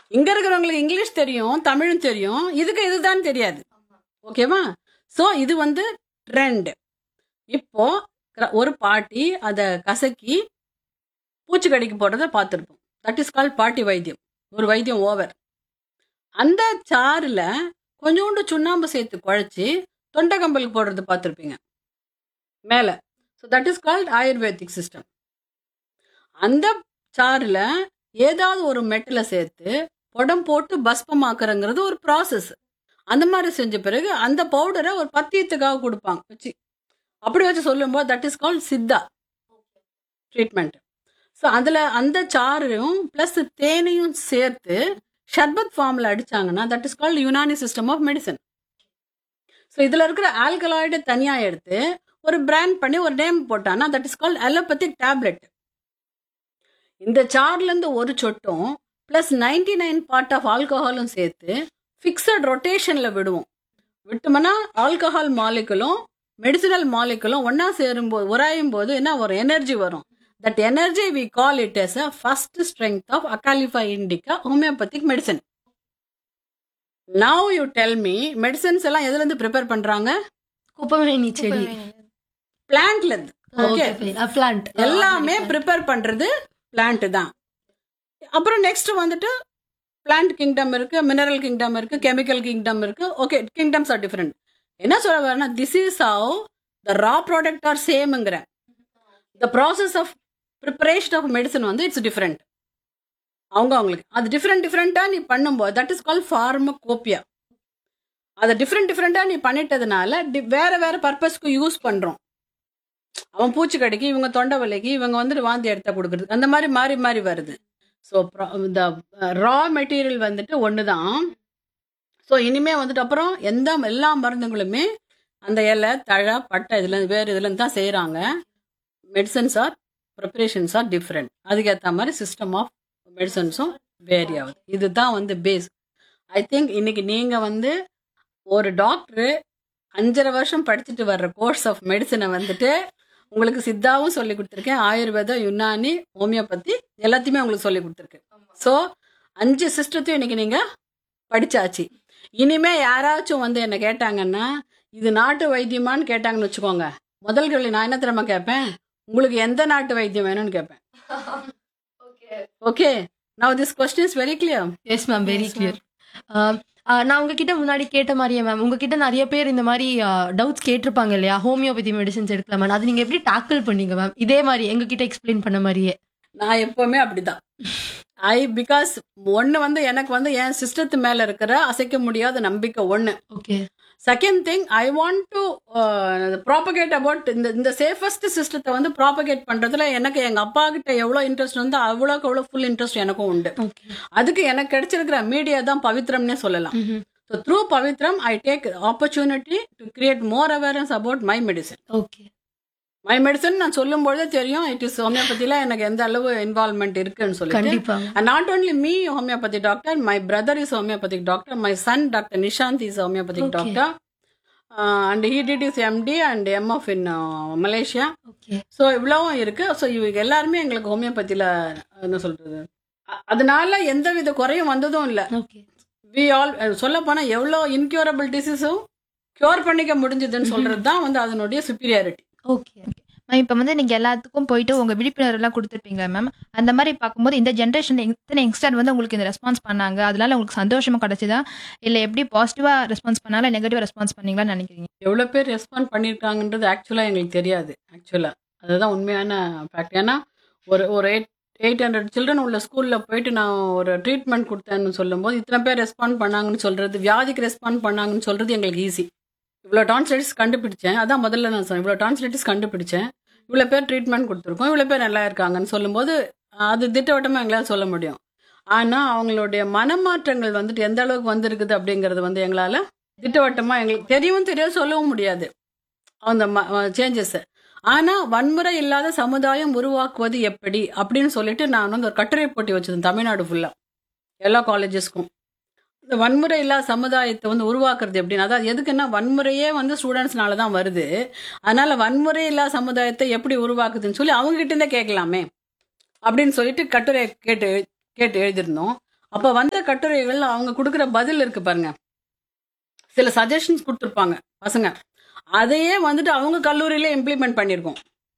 இங்க இருக்கிறவங்களுக்கு இங்கிலீஷ் தெரியும் தமிழும் தெரியும் இதுக்கு இதுதான் தெரியாது ஓகேவா சோ இது வந்து ட்ரெண்ட் இப்போ க- ஒரு பாட்டி அதை கசக்கி பூச்சிக்கடிக்கு போடுறத பார்த்துருப்போம் தட் இஸ் கால் பாட்டி வைத்தியம் ஒரு வைத்தியம் ஓவர் அந்த சாறுல கொஞ்சோண்டு சுண்ணாம்பு சேர்த்து குழைச்சி தொண்டை கம்பலுக்கு போடுறது பார்த்துருப்பீங்க மேலே so that is called ayurvedic system அந்த சாறுல ஏதாவது ஒரு மெட்டலை சேர்த்து புடம் போட்டு பஸ்பமாக்குறங்கிறது ஒரு ப்ராசஸ் அந்த மாதிரி செஞ்ச பிறகு அந்த பவுடரை ஒரு பத்தியத்துக்காக கொடுப்பாங்க வச்சு அப்படி வச்சு சொல்லும்போது that is called Siddha treatment so அதில் அந்த சாறையும் ப்ளஸ் தேனையும் சேர்த்து ஷர்பத் ஃபார்மில் அடிச்சாங்கன்னா that is called Unani system of medicine so இதில் இருக்கிற ஆல்கலாய்டு தனியாக எடுத்து ஒரு பிராண்ட் பண்ணி ஒரு நேம் போட்டான்னா that is called allopathic tablet இந்த சார்லேருந்து ஒரு சொட்டும் plus ninety nine part of ஆல்கஹாலும் சேர்த்து ஃபிக்ஸட் ரொட்டேஷனில் விடுவோம் விட்டோம்னா ஆல்கஹால் மாலிகுலும் மெடிசினல் மாலிகுலும் ஒன்றா சேரும்போது உராயும் போது என்ன ஒரு எனர்ஜி வரும் that energy we call it as a first strength of Acalypha indica homeopathic medicine now you tell me medicines எல்லாம் எதுலேருந்து ப்ரிப்பேர் பண்ணுறாங்க குப்பமேனி செடி பிளான்ட்ல இருந்து ஓகே பிளான்ட் எல்லாமே ப்ரிப்பேர் பண்றது பிளான்ட் தான் அப்புறம் நெக்ஸ்ட் வந்துட்டு பிளான்ட் கிங்டம் இருக்கு மினரல் கிங்டம் இருக்கு கெமிக்கல் கிங்டம் இருக்கு ஓகே கிங்டம்ஸ் ஆர் டிஃப்ரெண்ட் என்ன சொல்ல வரேன்னா this is how the raw product are சேம்ங்கிற the process of preparation of medicine வந்து இட்ஸ் டிஃப்ரெண்ட் அவங்க அவங்களுக்கு அது டிஃப்ரெண்ட் டிஃப்ரெண்ட்டாக நீ பண்ணும்போது தட் இஸ் கால் ஃபார்மகோப்பியா அதை டிஃப்ரெண்ட் டிஃப்ரெண்ட்டாக நீ பண்ணிட்டதுனால di- வேற வேற பர்பஸ்க்கு யூஸ் பண்ணுறோம் அவன் பூச்சிக்கடிக்கு இவங்க தொண்டை வலிக்கு இவங்க வந்துட்டு வாந்தி எடுத்த கொடுக்குறது அந்த மாதிரி மாறி மாறி வருது ஸோ இந்த ரா மெட்டீரியல் வந்துட்டு ஒன்று தான் ஸோ இனிமே வந்துட்டு அப்புறம் எந்த எல்லா மருந்துகளுமே அந்த இலை தழை பட்டை இதுல வேறு இதுலேருந்து தான் செய்கிறாங்க medicines are preparations are different அதுக்கேற்ற மாதிரி சிஸ்டம் ஆஃப் மெடிசன்ஸும் வேரி ஆகுது இதுதான் வந்து பேஸ் ஐ திங்க் இன்னைக்கு நீங்கள் வந்து ஒரு டாக்டரு அஞ்சரை வருஷம் படிச்சுட்டு வர்ற கோர்ஸ் ஆஃப் மெடிசனை வந்துட்டு உங்களுக்கு சித்தாவும் சொல்லி கொடுத்துருக்கேன் ஆயுர்வேதம் யுனானி ஹோமியோபதி எல்லாத்தையுமே உங்களுக்கு சொல்லி கொடுத்துருக்கேன் ஸோ அஞ்சு சிஸ்டத்தையும் இன்னைக்கு நீங்கள் படிச்சாச்சு இனிமே யாராச்சும் வந்து என்ன கேட்டாங்கன்னா இது நாட்டு வைத்தியமான்னு கேட்டாங்கன்னு வச்சுக்கோங்க முதல் கேள்வி நான் என்ன தெரியுமா கேட்பேன் உங்களுக்கு எந்த நாட்டு வைத்தியம் வேணும்னு கேட்பேன் okay now this question is very clear yes ma'am very clear நான் உங்ககிட்ட முன்னாடி கேட்ட மாதிரியே மேம் உங்ககிட்ட நிறைய பேர் இந்த மாதிரி டவுட்ஸ் கேட்டிருப்பாங்க இல்லையா ஹோமியோபதி மெடிசன்ஸ் எடுக்கலாமா அது நீங்க எப்படி டாக்கிள் பண்ணீங்க மேம் இதே மாதிரி எங்ககிட்ட எக்ஸ்பிளைன் பண்ண மாதிரியே நான் எப்பவுமே அப்படிதான் ஐ பிகாஸ் ஒன்று வந்து எனக்கு வந்து என் சிஸ்டத்து மேல இருக்கிற அசைக்க முடியாத நம்பிக்கை ஒன்று okay second thing I want to propagate about இந்த இந்த சேஃபஸ்ட் சிஸ்டத்தை வந்து ப்ராபகேட் பண்றதுல எனக்கு எங்க அப்பா கிட்ட எவ்வளோ இன்ட்ரெஸ்ட் வந்து அவ்வளோக்கு அவ்வளோ ஃபுல் இன்ட்ரெஸ்ட் எனக்கும் உண்டு ஓகே அதுக்கு எனக்கு கிடைச்சிருக்கிற மீடியா தான் பவித்ரம்னே சொல்லலாம் so through Pavithram I take opportunity to create more awareness about my medicine okay my medicine நான் சொல்லும்பொழுதே தெரியும் இட் இஸ் ஹோமியோபதியில எனக்கு எந்த அளவு இன்வால்மெண்ட் இருக்குன்னு சொல்லிட்டு கண்டிப்பா And not only me, homeopathic doctor, my brother is homeopathic doctor, my son, Dr. Nishant, is homeopathic Okay. doctor. Uh, and he did his MD and MF in uh, Malaysia. Okay so இவ்வளவும் இருக்கு so இவங்க எல்லாருமே எங்களுக்கு ஹோமியோபதியில் என்ன சொல்றது அ- அதனால எந்த வித குறையும் வந்ததும் இல்லை ஓகே வி ஆல் சொல்ல போனால் எவ்வளோ இன்க்யூரபிள் டிசீஸும் க்யூர் பண்ணிக்க முடிஞ்சதுன்னு சொல்றது தான் வந்து அதனுடைய சுப்பீரியாரிட்டி ஓகே மேம் இப்போ வந்து நீங்கள் எல்லாத்துக்கும் போயிட்டு உங்கள் விழிப்புணர்வு எல்லாம் கொடுத்துருப்பீங்களா மேம் அந்த மாதிரி பார்க்கும்போது இந்த ஜென்ரேஷன் இத்தனை யங்ஸ்டர் வந்து உங்களுக்கு இந்த ரெஸ்பான்ஸ் பண்ணாங்க அதனால உங்களுக்கு சந்தோஷமா கிடைச்சதா இல்லை எப்படி பாசிட்டிவாக ரெஸ்பான்ஸ் பண்ணாலும் நெகட்டிவாக ரெஸ்பான்ஸ் பண்ணீங்களான்னு நினைக்கிறீங்க எவ்வளோ பேர் ரெஸ்பாண்ட் பண்ணியிருக்காங்கன்றது ஆக்சுவலாக எங்களுக்கு தெரியாது ஆக்சுவலாக அதுதான் உண்மையான ஃபேக்ட் ஏன்னா ஒரு ஒரு எயிட் எயிட் ஹண்ட்ரட் சில்ட்ரன் உள்ள ஸ்கூலில் போயிட்டு நான் ஒரு ட்ரீட்மெண்ட் கொடுத்தேன்னு சொல்லும்போது இத்தனை பேர் ரெஸ்பாண்ட் பண்ணாங்கன்னு சொல்கிறது வியாதிக்கு ரெஸ்பாண்ட் பண்ணாங்கன்னு சொல்கிறது எங்களுக்கு ஈஸி இவ்வளோ டான்ஸ்லைட்டிஸ் கண்டுபிடிச்சேன் அதான் முதல்ல நான் சொன்னேன் இவ்வளோ டான்ஸ்லைட்டிஸ் கண்டுபிடிச்சேன் இவ்வளோ பேர் ட்ரீட்மெண்ட் கொடுத்துருக்கோம் இவ்வளோ பேர் நல்லா இருக்காங்கன்னு சொல்லும்போது அது திட்டவட்டமாக எங்களால் சொல்ல முடியும் ஆனால் அவங்களுடைய மனமாற்றங்கள் வந்துட்டு எந்த அளவுக்கு வந்திருக்குது அப்படிங்கிறது வந்து எங்களால் திட்டவட்டமாக எங்களுக்கு தெரியவும் தெரியாது சொல்லவும் முடியாது அந்த சேஞ்சஸ் ஆனால் வன்முறை இல்லாத சமுதாயம் உருவாக்குவது எப்படி அப்படின்னு சொல்லிட்டு நான் வந்து ஒரு கட்டுரை போட்டி வச்சிருந்தேன் தமிழ்நாடு ஃபுல்லாக எல்லா காலேஜஸ்க்கும் இந்த வன்முறை இல்லாத சமுதாயத்தை வந்து உருவாக்குறது எப்படின்னா அதாவது எதுக்குன்னா வன்முறையே வந்து ஸ்டூடெண்ட்ஸ்னால தான் வருது அதனால வன்முறை இல்லாத சமுதாயத்தை எப்படி உருவாக்குதுன்னு சொல்லி அவங்க கிட்ட இருந்தே கேட்கலாமே அப்படின்னு சொல்லிட்டு கட்டுரை கேட்டு கேட்டு எழுதியிருந்தோம் அப்ப வந்த கட்டுரைகள் அவங்க கொடுக்குற பதில் இருக்கு பாருங்க சில சஜஷன்ஸ் கொடுத்துருப்பாங்க பசங்க அதையே வந்துட்டு அவங்க கல்லூரியில இம்ப்ளிமெண்ட் பண்ணியிருக்கோம்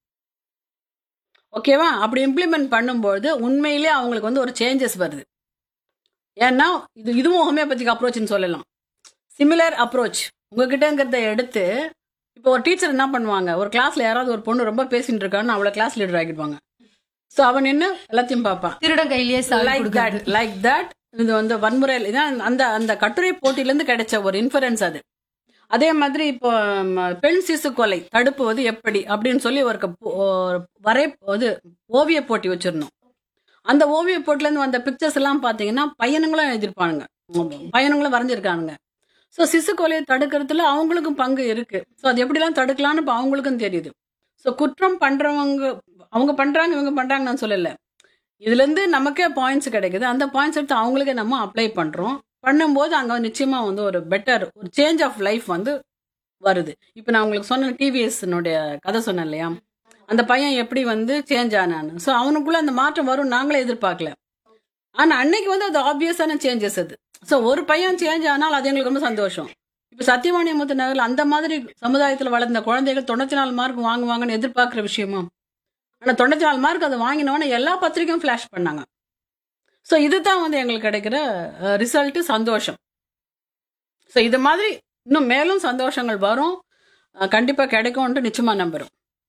ஓகேவா அப்படி இம்ப்ளிமெண்ட் பண்ணும்போது உண்மையிலே அவங்களுக்கு வந்து ஒரு சேஞ்சஸ் வருது ஏன்னா இது இதுவும் ஹோமியோபதிக் அப்ரோச்னு சொல்லலாம் சிமிலர் அப்ரோச் உங்ககிட்டங்கிறத எடுத்து இப்போ ஒரு டீச்சர் என்ன பண்ணுவாங்க ஒரு கிளாஸ்ல யாராவது ஒரு பொண்ணு ரொம்ப பேசிட்டு இருக்கான்னு அவளை கிளாஸ் லீடர் ஆக்கிடுவாங்க ஸோ அவன் என்ன எல்லாத்தையும் பார்ப்பான் திருடன் கையிலேயே சாவி லைக் தட் கொடுக்கறது. லைக் தட் இது வந்து வன்முறை இதான் அந்த அந்த கட்டுரை போட்டியிலேருந்து கிடைச்ச ஒரு இன்ஃபரன்ஸ் அது அதே மாதிரி இப்போ ம், பெண் சிசு கொலை தடுப்புவது எப்படி அப்படின்னு சொல்லி ஒரு கப்- ஒரு வரை இது ஓவிய போட்டி வச்சிருந்தோம் அந்த ஓவிய போட்டிலேருந்து வந்த பிக்சர்ஸ் எல்லாம் பார்த்தீங்கன்னா பையனுங்களும் எழுதியிருப்பானுங்க பையனுங்களும் வரைஞ்சிருக்கானுங்க ஸோ சிசு கொலையை தடுக்கிறதுல அவங்களுக்கும் பங்கு இருக்கு ஸோ அது எப்படிலாம் தடுக்கலாம்னு இப்போ அவங்களுக்கும் தெரியுது ஸோ குற்றம் பண்றவங்க அவங்க பண்றாங்க இவங்க பண்றாங்க நான் சொல்லல இதுல இருந்து நமக்கே பாயிண்ட்ஸ் கிடைக்குது அந்த பாயிண்ட்ஸ் எடுத்து அவங்களுக்கே நம்ம அப்ளை பண்றோம் பண்ணும்போது அங்க நிச்சயமா வந்து ஒரு பெட்டர் ஒரு சேஞ்ச் ஆஃப் லைஃப் வந்து வருது இப்போ நான் உங்களுக்கு சொன்ன டிவிஎஸ்னுடைய கதை சொன்னேன் இல்லையா அந்த பையன் எப்படி வந்து சேஞ்ச் ஆனான்னு ஸோ அவனுக்குள்ள அந்த மாற்றம் வரும் நாங்களே எதிர்பார்க்கல ஆனா அன்னைக்கு வந்து அது ஆப்வியஸான சேஞ்சஸ் அது ஸோ ஒரு பையன் சேஞ்ச் ஆனால் அது எங்களுக்கு ரொம்ப சந்தோஷம் இப்போ சத்தியவாணியமுத்து நகரில் அந்த மாதிரி சமுதாயத்தில் வளர்ந்த குழந்தைகள் தொண்ணூற்றி நாலு மார்க் வாங்குவாங்கன்னு எதிர்பார்க்குற விஷயமா ஆனால் தொண்ணூற்றி நாலு மார்க் அதை வாங்கினோன்னே எல்லா பத்திரிக்கையும் ஃப்ளாஷ் பண்ணாங்க ஸோ இதுதான் வந்து எங்களுக்கு கிடைக்கிற ரிசல்ட்டு சந்தோஷம் ஸோ இது மாதிரி இன்னும் மேலும் சந்தோஷங்கள் வரும் அஹ், கண்டிப்பா கிடைக்கும்ன்ட்டு நிச்சயமா நம்புறோம்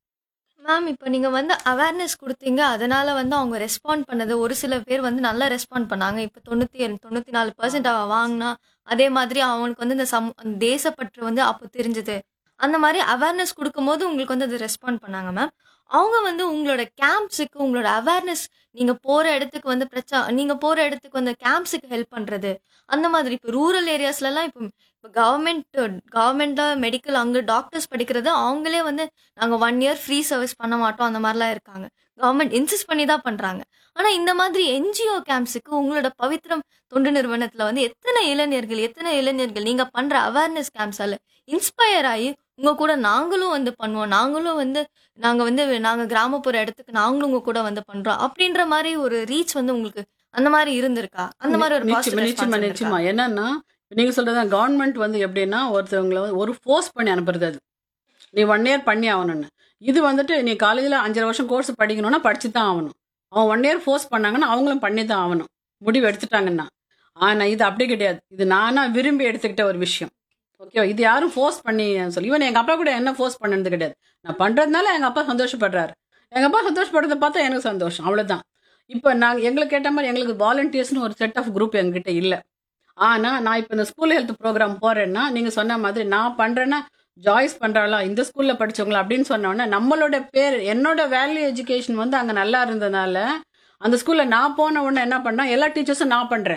மேம் இப்போ நீங்க வந்து அவேர்னஸ் கொடுத்தீங்க அதனால வந்து அவங்க ரெஸ்பாண்ட் பண்ணது ஒரு சில பேர் வந்து நல்லா ரெஸ்பாண்ட் பண்ணாங்க இப்போ தொண்ணூத்தி ஏழு தொண்ணூத்தி நாலு பர்சன்ட் அவ வாங்கினா அதே மாதிரி அவனுக்கு வந்து இந்த சம் அந்த தேசப்பற்று வந்து அப்போ தெரிஞ்சது அந்த மாதிரி அவேர்னஸ் கொடுக்கும்போது உங்களுக்கு வந்து அது ரெஸ்பாண்ட் பண்ணாங்க மேம் அவங்க வந்து உங்களோட கேம்ப்ஸுக்கு உங்களோட அவேர்னஸ் நீங்க போற இடத்துக்கு வந்து பிரச்சனை நீங்க போற இடத்துக்கு வந்து கேம்ப்ஸுக்கு ஹெல்ப் பண்றது அந்த மாதிரி இப்போ ரூரல் ஏரியாஸ்லலாம் இப்போ இப்போ கவர்மெண்ட் கவர்மெண்ட்ல மெடிக்கல் அங்கே டாக்டர்ஸ் படிக்கிறது அவங்களே வந்து நாங்கள் ஒன் இயர் ஃப்ரீ சர்வீஸ் பண்ண மாட்டோம் அந்த மாதிரிலாம் இருக்காங்க கவர்மெண்ட் இன்சிஸ்ட் பண்ணி தான் பண்ணுறாங்க ஆனால் இந்த மாதிரி என்ஜிஓ கேம்ப்ஸுக்கு உங்களோட பவித்ரம் தொண்டு நிறுவனத்தில் வந்து எத்தனை இளைஞர்கள் எத்தனை இளைஞர்கள் நீங்கள் பண்ணுற அவேர்னஸ் கேம்ப்ஸால் இன்ஸ்பயர் ஆகி உங்கள் கூட நாங்களும் வந்து பண்ணுவோம் நாங்களும் வந்து நாங்கள் வந்து நாங்கள் கிராமப்புற இடத்துக்கு நாங்களும் உங்கள் கூட வந்து பண்ணுறோம் அப்படின்ற மாதிரி ஒரு ரீச் வந்து உங்களுக்கு அந்த மாதிரி இருந்திருக்கா அந்த மாதிரி ஒரு நிச்சயமா positive நிச்சயமா response நிச்சயமா இருந்திருக்கா? என்னன்னா இப்ப நீங்க சொல்றது கவர்மெண்ட் வந்து எப்படின்னா ஒருத்தவங்களை வந்து ஒரு ஃபோர்ஸ் பண்ணி அனுப்புறது அது நீ ஒன் இயர் பண்ணி ஆகணும்னு இது வந்துட்டு நீ காலேஜில் அஞ்சரை வருஷம் கோர்ஸ் படிக்கணும்னா படிச்சு தான் ஆகணும் அவன் ஒன் இயர் ஃபோர்ஸ் பண்ணாங்கன்னா அவங்களும் பண்ணி தான் ஆகணும் முடிவு எடுத்துட்டாங்கன்னா ஆனா இது அப்படி கிடையாது இது நானா விரும்பி எடுத்துக்கிட்ட ஒரு விஷயம் ஓகேவா இது யாரும் ஃபோர்ஸ் பண்ணி சொல்லி இவன் எங்க அப்பா கூட என்ன ஃபோர்ஸ் பண்ணது கிடையாது நான் பண்றதுனால எங்க அப்பா சந்தோஷப்படுறாரு எங்க அப்பா சந்தோஷப்படுறத பார்த்தா எனக்கு சந்தோஷம் அவ்வளவுதான் இப்போ நாங்கள் எங்களுக்கு கேட்ட மாதிரி எங்களுக்கு வாலண்டியர்ஸ்னு ஒரு செட் ஆஃப் குரூப் எங்ககிட்ட இல்லை ஆனா நான் இப்போ இந்த ஸ்கூல் ஹெல்த் ப்ரோக்ராம் போறேன்னா நீங்க சொன்ன மாதிரி நான் பண்றேன்னா ஜாய்ஸ் பண்றாளா இந்த ஸ்கூல்ல படிச்சவங்களா அப்படின்னு சொன்ன உடனே நம்மளோட பேர் என்னோட வேல்யூ எஜுகேஷன் வந்து அங்க நல்லா இருந்ததுனால அந்த ஸ்கூல்ல நான் போன உடனே என்ன பண்ணா எல்லா டீச்சர்ஸும் நான் பண்றேன்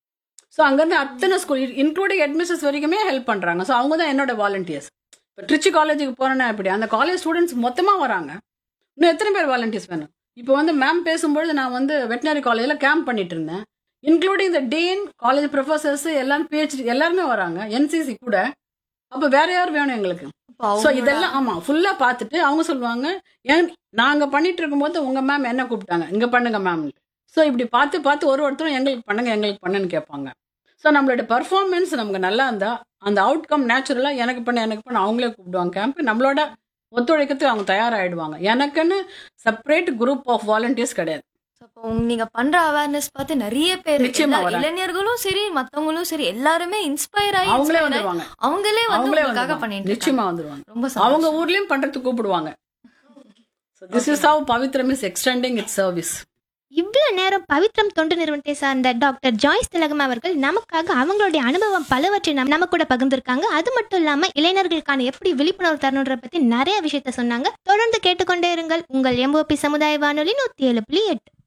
ஸோ அங்கேருந்து அத்தனை ஸ்கூல் இன்க்ளூடிங் அட்மிஷன்ஸ் வரைக்குமே ஹெல்ப் பண்றாங்க ஸோ அவங்க தான் என்னோட வாலண்டியர்ஸ் இப்போ ட்ரிச்சி காலேஜுக்கு போறேன்னா எப்படி அந்த காலேஜ் ஸ்டூடெண்ட்ஸ் மொத்தமா வராங்க இன்னும் எத்தனை பேர் வாலண்டியர்ஸ் வேணும் இப்போ வந்து மேம் பேசும்பொழுது நான் வந்து வெட்டினரி காலேஜில் கேம்ப் பண்ணிட்டு இருந்தேன் including the dean college professors எல்லாரும் பிஹெச்டி எல்லாருமே வராங்க என்சிசி கூட அப்போ வேற யார் வேணும் எங்களுக்கு அப்போ ஸோ அவங்களோட- இதெல்லாம் ஆமா ஃபுல்லா பார்த்துட்டு அவங்க சொல்லுவாங்க ஏன் நாங்க பண்ணிட்டு இருக்கும்போது உங்க மேம் என்ன கூப்பிட்டாங்க இங்க பண்ணுங்க மேம் ஸோ இப்படி பார்த்து பார்த்து ஒரு ஒருத்தரும் எங்களுக்கு பண்ணுங்க எங்களுக்கு பண்ணுன்னு கேட்பாங்க ஸோ நம்மளோட பர்ஃபார்மன்ஸ் நமக்கு நல்லா இருந்தா அந்த அவுட்கம் நேச்சுரலா எனக்கு பண்ண எனக்கு பண்ண அவங்களே கூப்பிடுவாங்க கேம்ப் நம்மளோட ஒத்துழைக்கிறதுக்கு அவங்க தயாராகிடுவாங்க எனக்குன்னு செப்பரேட் குரூப் ஆஃப் வாலண்டியர்ஸ் கிடையாது அப்போ உங்க- நீங்க பண்ற அவேர்னஸ் பார்த்து நிறைய பேர் நிச்சயமா எல்லா- வராங்க. இளைஞர்களும் சரி மத்தவங்களும் சரி எல்லாருமே இன்ஸ்பயர் ஆகி அவங்களே inspire ஆகி வந்துருவாங்க அவங்களே வந்து அவங்களே உங்களுக்காக வந்துருவாங்க பண்ணிட்டு நிச்சயமா இருக்காங்க. வந்துருவாங்க ரொம்ப அவங்க சந்தோஷம். ஊர்லயும் பண்றதுக்கு கூப்பிடுவாங்க this is how Pavithram is extending it service இவ்வளவு நேரம் பவித்ரம் தொண்டு நிறுவனத்தை சார்ந்த டாக்டர் ஜாய்ஸ் திலகம் அவர்கள் நமக்காக அவங்களுடைய அனுபவம் பலவற்றை நம்ம நம்ம கூட பகிர்ந்திருக்காங்க அது மட்டும் இல்லாம இளைஞர்களுக்கான எப்படி விழிப்புணர்வு தரணுன்ற பத்தி நிறைய விஷயத்த சொன்னாங்க தொடர்ந்து கேட்டுக்கொண்டே இருங்கள் உங்கள் எம்ஓபி சமுதாய வானொலி நூத்தி ஏழு புள்ளி எட்டு